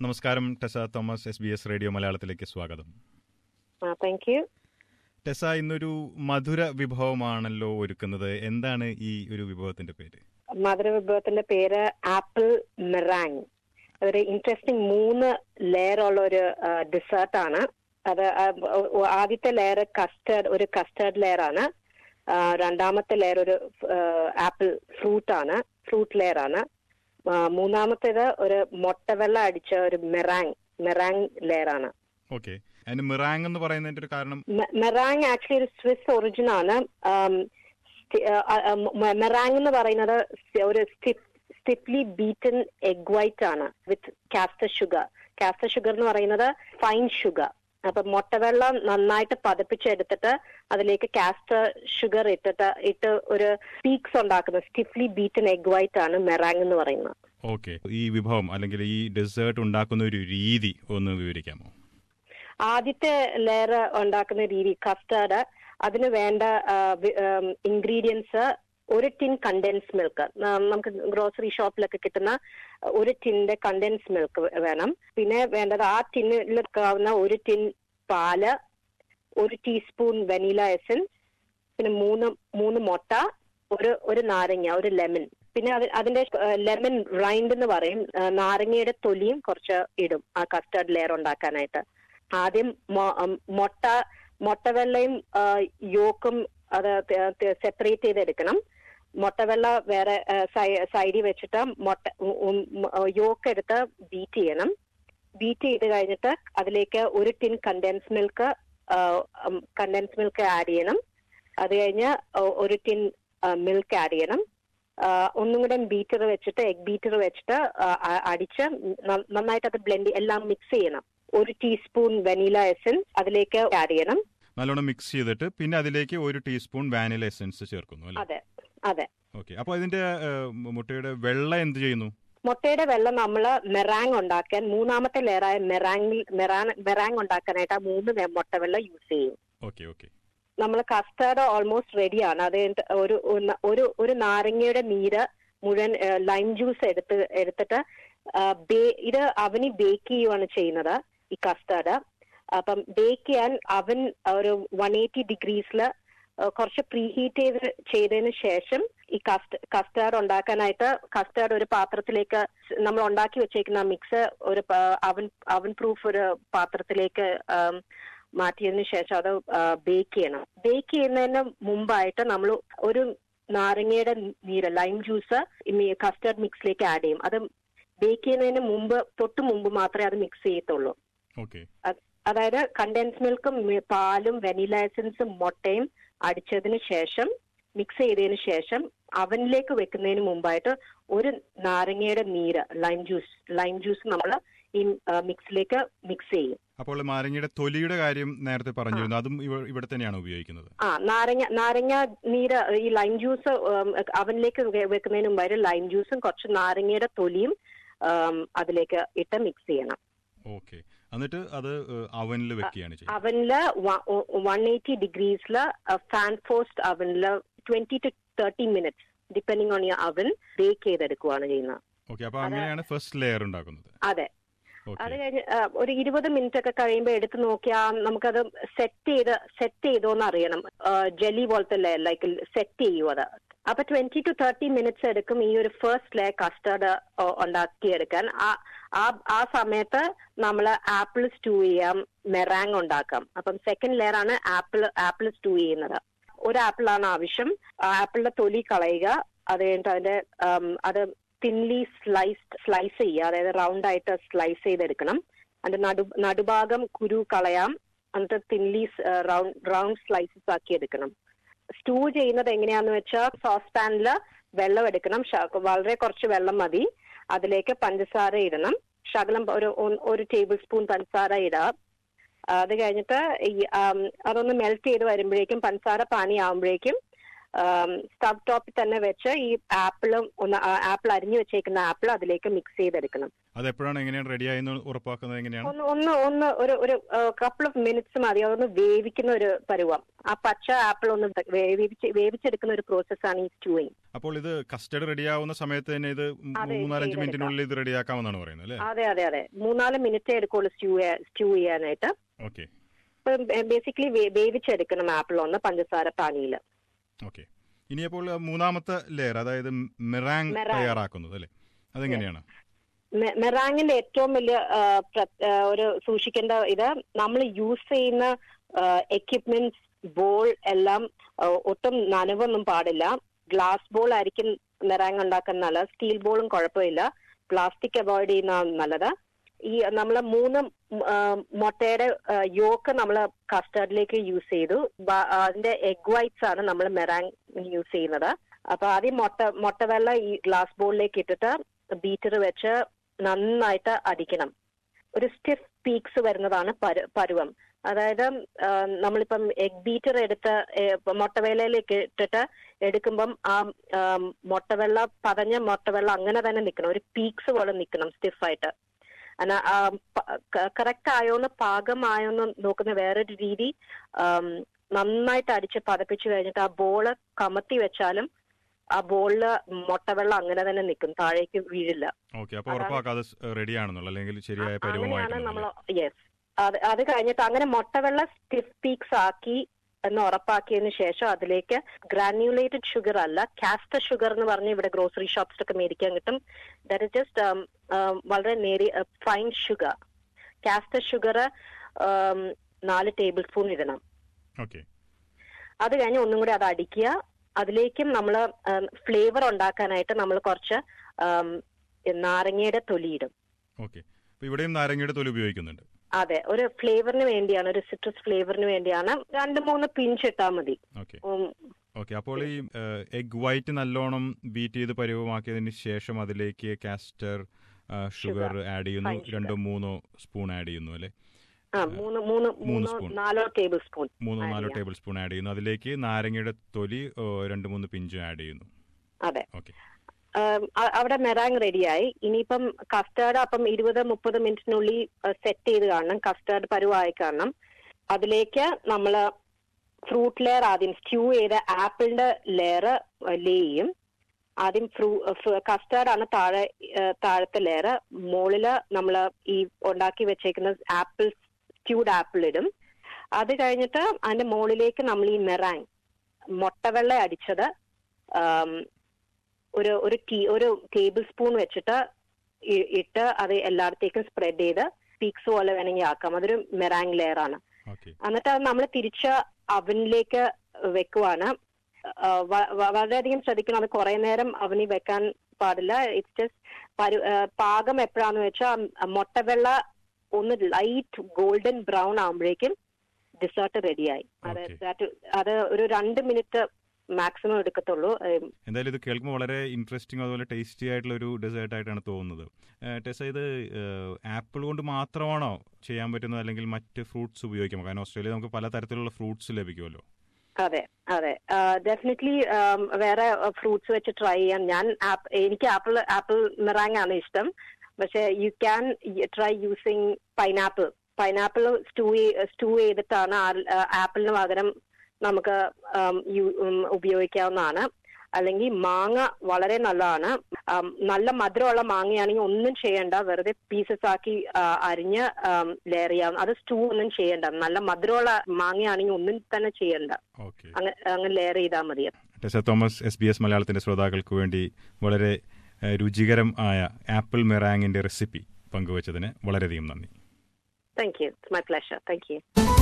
നമസ്കാരം Tessa Thomas S B S radio മലയാളത്തിലേക്ക് സ്വാഗതം താങ്ക് യു ടെസ ഇന്നൊരു മധുര വിഭവമാണല്ലോ ഒരുക്കുന്നത് എന്താണ് ഈ ഒരു വിഭവത്തിന്റെ പേര് മധുര വിഭവത്തിന്റെ പേര് ആപ്പിൾ മെറാങ് ഒരു ഇൻട്രസ്റ്റിംഗ് മൂന്ന് ലെയർ ഉള്ള ഒരു ഡിസേർട്ട് ആണ് അത് ആ, ഒ- ആദ്യത്തെ ലെയർ കസ്റ്റേർഡ് ഒരു കസ്റ്റേർഡ് ലെയർ ആണ് ആ, രണ്ടാമത്തെ ലെയർ ഒരു ആപ്പിൾ ഫ്രൂട്ട് ആണ് ഫ്രൂട്ട് ലെയർ ആണ് ആ, മൂന്നാമത്തേത് ഒരു മുട്ടവെള്ള അടിച്ച ഒരു മെറാങ് മെറാങ് ലെയർ ആണ് ഓക്കെ അതിന് മിറാങ് എന്ന് പറയുന്നതിന്റെ ഒരു കാരണം മെറാങ് ആക്ച്വലി ഒരു സ്വിസ് ഒറിജിൻ ആണ് മെറാങ് എന്ന് പറയുന്നത് ഒരു സ്റ്റിഫ്ലി ബീറ്റൻ എഗ് വൈറ്റ് ആണ് with caster sugar caster sugar എന്ന് പറയുന്നത് ഫൈൻ ഷുഗർ അപ്പൊ മുട്ടവെള്ളം നന്നായിട്ട് പതപ്പിച്ചെടുത്തിട്ട് അതിലേക്ക് കാസ്റ്റർ ഷുഗർ ഇട്ടിട്ട് ഇട്ട് ഒരു പീക്സ് ഉണ്ടാക്കുന്ന സ്റ്റിഫ്ലി ബീറ്റൻ എഗ് വൈറ്റ് ആണ് മെറാങ് എന്ന് പറയുന്നത് ഓക്കെ ഈ വിഭവം അല്ലെങ്കിൽ ഈ ഡെസേർട്ട് ഉണ്ടാക്കുന്ന ഒരു രീതി ഒന്ന് വിവരിക്കാമോ ആദ്യത്തെ ലെയർ ഉണ്ടാക്കുന്ന രീതി കസ്റ്റേർഡ് അതിന് വേണ്ട ഇൻഗ്രീഡിയൻസ് ഒരു ടിൻ കണ്ടൻസ് മിൽക്ക് നമുക്ക് ഗ്രോസറി ഷോപ്പിലൊക്കെ കിട്ടുന്ന ഒരു ടിന്റെ കണ്ടൻസ് മിൽക്ക് വേണം പിന്നെ വേണ്ടത് ആ ടിന്നിൽ ആവുന്ന ഒരു ടിൻ പാല് ഒരു ടീസ്പൂൺ വെനില എസൻസ് പിന്നെ മൂന്ന് മൂന്ന് മുട്ട ഒരു ഒരു നാരങ്ങ ഒരു ലെമൺ പിന്നെ അത് അതിന്റെ ലെമൺ റൈൻഡ് എന്ന് പറയും ആ, നാരങ്ങയുടെ തൊലിയും കുറച്ച് ഇടും ആ കസ്റ്റർഡ് ലെയർ ഉണ്ടാക്കാനായിട്ട് ആദ്യം മൊ- ഉം, മുട്ട മുട്ടവെള്ളയും ആ, യോക്കും അത് സെപ്പറേറ്റ് ചെയ്തെടുക്കണം മുട്ടവെള്ള വേറെ സൈഡിൽ വെച്ചിട്ട് മുട്ട യോക്ക് എടുത്ത് ബീറ്റ് ചെയ്യണം ബീറ്റ് ചെയ്ത് കഴിഞ്ഞിട്ട് അതിലേക്ക് ഒരു tin condensed milk condensed milk add ചെയ്യണം അത് കഴിഞ്ഞ് ഒ- ഒരു ടിൻ മിൽക്ക് ആഡ് ചെയ്യണം ആ, ഒന്നും കൂടെ ബീറ്റർ വെച്ചിട്ട് എഗ് ബീറ്റർ വെച്ചിട്ട് ആ, ആ, അടിച്ച് ന- നന്നായിട്ട് അത് ബ്ലെൻഡ് എല്ലാം മിക്സ് ചെയ്യണം ഒരു ടീസ്പൂൺ വെനില എസൻസ് അതിലേക്ക് ആഡ് ചെയ്യണം നല്ലോണം മിക്സ് ചെയ്തിട്ട് പിന്നെ അതിലേക്ക് ഒരു ടീസ്പൂൺ വാനില എസൻസ് ചേർക്കുന്നു അല്ലേ അതെ അതെ ഓക്കെ അപ്പോൾ അതിന്റെ ഏഹ്, മുട്ടയുടെ വെള്ള എന്ത് ചെയ്യുന്നു മുട്ടയുടെ വെള്ളം നമ്മൾ മെറാങ് ഉണ്ടാക്കാൻ മൂന്നാമത്തെ ലെയറായ മെറാങ്ങിൽ മെറാങ് ഉണ്ടാക്കാനായിട്ട് ആ മൂന്ന് വെ- മുട്ടവെള്ളം യൂസ് ചെയ്യും ഓക്കെ ഓക്കെ നമ്മൾ കസ്റ്റാർഡ് ഓൾമോസ്റ്റ് റെഡിയാണ് അത് കഴിഞ്ഞിട്ട് ഒരു ഒരു- ഒരു ഒരു നാരങ്ങയുടെ നീര് മുഴുവൻ ലൈം ജ്യൂസ് എടുത്ത് എടുത്തിട്ട് ആ, ബേ- ഇത് അവന് ബേക്ക് ചെയ്യുവാണ് ചെയ്യുന്നത് ഈ കസ്റ്റാർഡ് അപ്പം ബേക്ക് ചെയ്യാൻ അവൻ ഒരു വൺ എയ്റ്റി ഡിഗ്രീസിൽ കുറച്ച് പ്രീ ഹീറ്റ് ചെയ്ത് ചെയ്തതിന് ശേഷം ഈ കസ്റ്റ് കസ്റ്റാർഡ് ഉണ്ടാക്കാനായിട്ട് കസ്റ്റാർഡ് ഒരു പാത്രത്തിലേക്ക് നമ്മൾ ഉണ്ടാക്കി വെച്ചേക്കുന്ന മിക്സ് ഒരു പ- അവൻ അവൻ പ്രൂഫ് ഒരു പാത്രത്തിലേക്ക് ആം, മാറ്റിയതിന് ശേഷം അത് ബേക്ക് ചെയ്യണം ബേക്ക് ചെയ്യുന്നതിന് മുമ്പായിട്ട് നമ്മൾ ഒരു നാരങ്ങയുടെ നീര് ലൈം ജ്യൂസ് കസ്റ്റർഡ് മിക്സിലേക്ക് ആഡ് ചെയ്യും അത് ബേക്ക് ചെയ്യുന്നതിന് മുമ്പ് തൊട്ട് മുമ്പ് മാത്രമേ അത് മിക്സ് ചെയ്യത്തുള്ളൂ ഓക്കെ അത് അതായത് കണ്ടൻസ് മിൽക്കും മി- പാലും വെനില എസൻസും മുട്ടയും അടിച്ചതിന് ശേഷം മിക്സ് ചെയ്തതിന് ശേഷം അവനിലേക്ക് വെക്കുന്നതിന് മുമ്പായിട്ട് ഒരു നാരങ്ങയുടെ നീര് ലൈം ജ്യൂസ് ലൈം ജ്യൂസ് നമ്മൾ ഈ മിക്സിലേക്ക് മിക്സ് ചെയ്യും അപ്പോൾ നാരങ്ങയുടെ തൊലിയുടെ കാര്യം നേരത്തെ പറഞ്ഞിരുന്നു അതും ഇവ- ഇവിടെ തന്നെയാണ് ഉപയോഗിക്കുന്നത് ആ നാരങ്ങ നാരങ്ങ നീര് ഈ ലൈം ജ്യൂസ് ഉം, അവനിലേക്ക് വെ- വെക്കുന്നതിന് മുമ്പായിട്ട് ലൈം ജ്യൂസും കുറച്ച് നാരങ്ങയുടെ തൊലിയും ഉം, അതിലേക്ക് ഇട്ട് മിക്സ് ചെയ്യണം ഓക്കെ എന്നിട്ട് അത് അവനിൽ വെക്കുകയാണ് ചെയ്യുന്നത് അവനില് വൺ എയ്റ്റി ഡിഗ്രീസില് ഫാൻ ഫോസ്റ്റ് അവനില് twenty two thirty minutes depending on your oven bake ചെയ്തെടുക്കുവാണ് ചെയ്യുന്നത് ഓക്കെ അപ്പൊ അങ്ങനെയാണ് ഫസ്റ്റ് ലെയർ ഉണ്ടാക്കുന്നത് അതെ അത് ഓക്കെ കഴിഞ്ഞ് ആ, ഒരു ഇരുപത് മിനിറ്റ് ഒക്കെ കഴിയുമ്പോൾ എടുത്ത് നോക്കിയാൽ നമുക്കത് സെറ്റ് ചെയ്ത് സെറ്റ് ചെയ്തോന്ന് അറിയണം ജെല്ലി പോലത്തെ ലെയർ ലൈക്ക് സെറ്റ് ചെയ്യും അത് അപ്പൊ ട്വന്റി ടു തേർട്ടി മിനിറ്റ്സ് എടുക്കും ഈ ഒരു ഫസ്റ്റ് ലെയർ കസ്റ്റർഡ് ഉണ്ടാക്കിയെടുക്കാൻ ആ ആ- ആ സമയത്ത് നമ്മൾ ആപ്പിൾ സ്റ്റൂ ചെയ്യാം മെറാങ് ഉണ്ടാക്കാം അപ്പം സെക്കൻഡ് ലെയർ ആണ് ആപ്പിൾ ആപ്പിൾ സ്റ്റൂ ചെയ്യുന്നത് ഒരു ആപ്പിൾ ആണ് ആവശ്യം ആ ആപ്പിളിന്റെ തൊലി കളയുക അത് കഴിഞ്ഞിട്ട് അതിന്റെ ഉം, അത് തിൻലി സ്ലൈസ്ഡ് സ്ലൈസ് ചെയ്യുക അതായത് റൗണ്ട് ആയിട്ട് സ്ലൈസ് ചെയ്തെടുക്കണം അതിന്റെ നടു നടുഭാഗം കുരു കളയാം എന്നിട്ട് തിൻലി റൗണ്ട് റൗണ്ട് സ്ലൈസസ് ആക്കി എടുക്കണം സ്റ്റൂ ചെയ്യുന്നത് എങ്ങനെയാന്ന് വെച്ചാൽ സോസ് പാനിൽ വെള്ളം എടുക്കണം ശ- വളരെ കുറച്ച് വെള്ളം മതി അതിലേക്ക് പഞ്ചസാര ഇടണം ശകലം ഒരു ഒ- ഒരു ടേബിൾ സ്പൂൺ പഞ്ചസാര ഇടാം അത് കഴിഞ്ഞിട്ട് ഈ ആം, അതൊന്ന് മെൽറ്റ് ചെയ്ത് വരുമ്പോഴേക്കും പഞ്ചസാര പാനി ആവുമ്പോഴേക്കും സ്റ്റവ് ടോപ്പിൽ തന്നെ വെച്ച് ഈ ആപ്പിളും ഒന്ന് ആപ്പിൾ അരിഞ്ഞു വെച്ചേക്കുന്ന ആപ്പിൾ അതിലേക്ക് മിക്സ് ചെയ്തെടുക്കണം അതെപ്പോഴാണ് എങ്ങനെയാണ് റെഡി ആയെന്ന് ഉറപ്പാക്കുന്നത് എങ്ങനെയാണ് ഒന്ന് ഒന്ന് ഒന്ന് ഒരു ഒരു കപ്പിൾ ഓഫ് മിനിറ്റ്സ് മതി അതൊന്ന് വേവിക്കുന്ന ഒരു പരുവം ആ പച്ച ആപ്പിൾ ഒന്ന് വേവിച്ച് വേവിച്ചെടുക്കുന്ന ഒരു പ്രോസസ്സാണ് ഈ സ്റ്റൂയിങ് അപ്പോൾ ഇത് കസ്റ്റഡ് റെഡിയാവുന്ന സമയത്ത് തന്നെ ഇത് അതെ, മൂന്നാലഞ്ച് ചെയ്തെടുക്കാം. മിനിറ്റിനുള്ളിൽ ഇത് റെഡിയാക്കാമെന്നാണ് പറയുന്നത് അല്ലേ അതെ അതെ അതെ മൂന്നാല് മിനിറ്റേ എടുക്കുള്ളൂ സ്റ്റൂ സ്റ്റൂ ചെയ്യാനായിട്ട് ഓക്കെ ബേസിക്കലി വേവിച്ചെടുക്കണം ആപ്പിൾ ഒന്ന് പഞ്ചസാര പാനിയിൽ ഓക്കെ ഇനി അപ്പോൾ മൂന്നാമത്തെ ലെയർ അതായത് മിറാങ് Meringue. തയ്യാറാക്കുന്നത് അല്ലേ അതെങ്ങനെയാണ് മെറാങ്ങിന്റെ ഏറ്റവും വലിയ ആ, പ്ര- ആ, ഒരു സൂക്ഷിക്കേണ്ട ഇത് നമ്മൾ യൂസ് ചെയ്യുന്ന എക്യുപ്മെന്റ്സ് ബോൾ എല്ലാം ആ, ഒട്ടും നനവൊന്നും പാടില്ല ഗ്ലാസ് ബോൾ ആയിരിക്കും മെറാങ് ഉണ്ടാക്കാൻ നല്ലത് സ്റ്റീൽ ബോളും കുഴപ്പമില്ല പ്ലാസ്റ്റിക് അവോയ്ഡ് ചെയ്യുന്ന നല്ലത് ഈ നമ്മളെ മൂന്ന് ആ, മുട്ടയുടെ യോക്ക് നമ്മൾ കസ്റ്റർഡിലേക്ക് യൂസ് ചെയ്തു ബ- അതിന്റെ എഗ് വൈറ്റ്സ് ആണ് നമ്മൾ മെറാങ് യൂസ് ചെയ്യുന്നത് അപ്പൊ ആദ്യം മുട്ട മുട്ടവെള്ള ഈ ഗ്ലാസ് ബോളിലേക്ക് ഇട്ടിട്ട് ബീറ്റർ വെച്ച് നന്നായിട്ട് അടിക്കണം ഒരു സ്റ്റിഫ് പീക്സ് വരുന്നതാണ് പരു- പരുവം അതായത് ആ, നമ്മളിപ്പം എഗ് ബീറ്റർ എടുത്ത് ഏ, മുട്ടവേലയിലേക്ക് ഇട്ടിട്ട് എടുക്കുമ്പം ആ ആ, മുട്ടവെള്ള പതഞ്ഞ മുട്ടവെള്ള അങ്ങനെ തന്നെ നിൽക്കണം ഒരു പീക്സ് പോലെ നിൽക്കണം സ്റ്റിഫായിട്ട് കറക്റ്റ് ആയോന്ന് പാകമായോന്ന് നോക്കുന്ന വേറൊരു രീതി ആം, നന്നായിട്ട് അടിച്ച് പതപ്പിച്ച് കഴിഞ്ഞിട്ട് ആ ബോള് കമത്തി വെച്ചാലും ആ ബോളില് മുട്ടവെള്ളം അങ്ങനെ തന്നെ നിൽക്കും താഴേക്ക് വീഴില്ല ഓക്കെ അപ്പോൾ അതാണ്. ഉറപ്പാക്കാം അത് റെഡി ആണെന്നുള്ള അല്ലെങ്കിൽ ശരിയായ അങ്ങനെയാണ് നമ്മൾ പരുവമായിട്ട് യെസ് അത് അത് കഴിഞ്ഞിട്ട് അങ്ങനെ മുട്ടവെള്ള സ്റ്റിഫ് പീക്സ് ആക്കി എന്ന് ഉറപ്പാക്കിയതിന് ശേഷം അതിലേക്ക് ഗ്രാനുലേറ്റഡ് ഷുഗർ അല്ല കാസ്റ്റർ ഷുഗർ എന്ന് പറഞ്ഞ് ഇവിടെ ഗ്രോസറി ഷോപ്സിലൊക്കെ മേടിക്കാൻ കിട്ടും ദാറ്റ് ഇസ് ജസ്റ്റ് വളരെ നേരിയ ഫൈൻ ഷുഗർ കാസ്റ്റർ ഷുഗർ നാല് ടേബിൾ സ്പൂൺ ഇടണം ഓക്കെ അത് കഴിഞ്ഞ് ഒന്നും കൂടി അത് അടിക്കുക അതിലേക്കും നമ്മൾ ഫ്ലേവർ ഉണ്ടാക്കാനായിട്ട് നമ്മൾ കുറച്ച് ആം, നാരങ്ങയുടെ തൊലിയിടും ഓക്കെ അപ്പോൾ ഇവിടെയും നാരങ്ങയുടെ തൊലി ഉപയോഗിക്കുന്നുണ്ട് അതെ ഒരു ഫ്ലേവറിന് വേണ്ടിയാണ് ഒരു സിട്രസ് ഫ്ലേവറിന് വേണ്ടിയാണ് രണ്ട് മൂന്ന് പിഞ്ച് ഇട്ടാൽ മതി ഓക്കെ ഉം, ഓക്കെ അപ്പോൾ ഈ എഗ് വൈറ്റ് നല്ലോണം ബീറ്റ് ചെയ്ത് പരുവമാക്കിയതിന് ശേഷം അതിലേക്ക് കാസ്റ്റർ ഷുഗർ ആഡ് ചെയ്യുന്നു Fine sugar. രണ്ടോ മൂന്നോ സ്പൂൺ ആഡ് ചെയ്യുന്നു അല്ലേ ആ മൂന്ന് മൂന്ന് മൂന്നോ spoon. നാലോ ടേബിൾ സ്പൂൺ മൂന്നോ Add നാലോ ചെയ്യാം. ടേബിൾ സ്പൂൺ ആഡ് ചെയ്യുന്നു അതിലേക്ക് നാരങ്ങയുടെ തൊലി ഓ, രണ്ട് മൂന്ന് പിഞ്ച് ആഡ് ചെയ്യുന്നു അതെ ഓക്കെ ആം, അ- അവിടെ മെറാങ് റെഡിയായി ഇനിയിപ്പം കസ്റ്റാർഡ് അപ്പം ഇരുപത് മുപ്പത് മിനിറ്റിനുള്ളിൽ സെറ്റ് ചെയ്ത് കാണണം കസ്റ്റാർഡ് പരുവായി കാണണം അതിലേക്ക് നമ്മൾ ഫ്രൂട്ട് ലെയർ ആദ്യം സ്റ്റ്യൂ ചെയ്ത ആപ്പിളിന്റെ ലെയർ ലേ ചെയ്യും ആദ്യം ഫ്രൂ കസ്റ്റാർഡ് ആണ് താഴെ ആ, താഴത്തെ ലെയർ മുകളില് നമ്മൾ ഈ ഉണ്ടാക്കി വെച്ചേക്കുന്ന ആപ്പിൾ സ്റ്റ്യൂഡ് ആപ്പിൾ ഇടും അത് കഴിഞ്ഞിട്ട് അതിന്റെ മുകളിലേക്ക് നമ്മൾ ഈ മെറാങ് മുട്ടവെള്ള അടിച്ചത് ആം, ഒരു ഒരു ടീ ഒരു ടേബിൾ സ്പൂൺ വെച്ചിട്ട് ഇ- ഇട്ട് അത് എല്ലായിടത്തേക്കും സ്പ്രെഡ് ചെയ്ത് പീക്സ് പോലെ വേണമെങ്കിൽ ആക്കാം അതൊരു മെറാങ് ലെയർ ആണ് ഓക്കെ എന്നിട്ട് അത് നമ്മൾ തിരിച്ച് അവനിലേക്ക് വെക്കുവാണ് ആ, വ- വ- വളരെയധികം ശ്രദ്ധിക്കണം അത് കുറെ നേരം അവനിൽ വെക്കാൻ പാടില്ല ഇറ്റ്സ് ജസ്റ്റ് പരു ആ, പാകം എപ്പോഴാന്ന് വെച്ചാൽ മുട്ടവെള്ള ഒന്ന് ലൈറ്റ് ഗോൾഡൻ ബ്രൗൺ ആകുമ്പോഴേക്കും ഡിസേർട്ട് റെഡിയായി അത് Okay. that- അത് ഒരു രണ്ട് മിനിറ്റ് മാക്സിമം എടുക്കത്തുള്ളൂ ഏം, എന്തായാലും ഇത് കേൾക്കുമ്പോൾ വളരെ ഇൻട്രസ്റ്റിംഗ് അതുപോലെ ടേസ്റ്റി ആയിട്ടുള്ള ഒരു ഡെസേർട്ട് ആയിട്ടാണ് തോന്നുന്നത് ഏഹ് ടെസ ഇത് ആപ്പിൾ കൊണ്ട് മാത്രമാണോ ചെയ്യാൻ പറ്റുന്നത് അല്ലെങ്കിൽ മറ്റ് ഫ്രൂട്ട്സ് ഉപയോഗിക്കാമോ കാരണം ഓസ്ട്രേലിയ നമുക്ക് പല തരത്തിലുള്ള ഫ്രൂട്ട്സ് ലഭിക്കുമല്ലോ അതെ അതെ ഡെഫിനറ്റ്ലി വേറെ ഫ്രൂട്ട്സ് വെച്ച് ട്രൈ ചെയ്യാം ഞാൻ ആപ്പ് എനിക്ക് ആപ്പിൾ ആപ്പിൾ മിറാങ് ആണ് ഇഷ്ടം പക്ഷെ you can try using pineapple pineapple stew stew ചെയ്തിട്ടാണ് ആപ്പിളിന് പകരം നമുക്ക് ഉം, യു- ഉം, ഉപയോഗിക്കാവുന്നതാണ് അല്ലെങ്കിൽ മാങ്ങ വളരെ നല്ലതാണ് ഉം, നല്ല മധുരമുള്ള മാങ്ങയാണെങ്കിൽ ഒന്നും ചെയ്യണ്ട വെറുതെ പീസസ് ആക്കി ആ, അരിഞ്ഞ് ലെയർ ചെയ്യാം അത് സ്റ്റൂ ഒന്നും ചെയ്യണ്ട നല്ല മധുരമുള്ള മാങ്ങയാണെങ്കിൽ ഒന്നും തന്നെ ചെയ്യണ്ട ഓക്കെ അങ്ങ് അങ്ങ് ലെയർ ചെയ്താൽ മതി Tessa Thomas S B S മലയാളത്തിന്റെ ശ്രോതാക്കൾക്ക് വേണ്ടി വളരെ ഏഹ് രുചികരം ആയ ആപ്പിൾ മെറാങ്ങിന്റെ റെസിപ്പി പങ്കുവച്ചതിന് വളരെയധികം നന്ദി thank you it's my pleasure thank U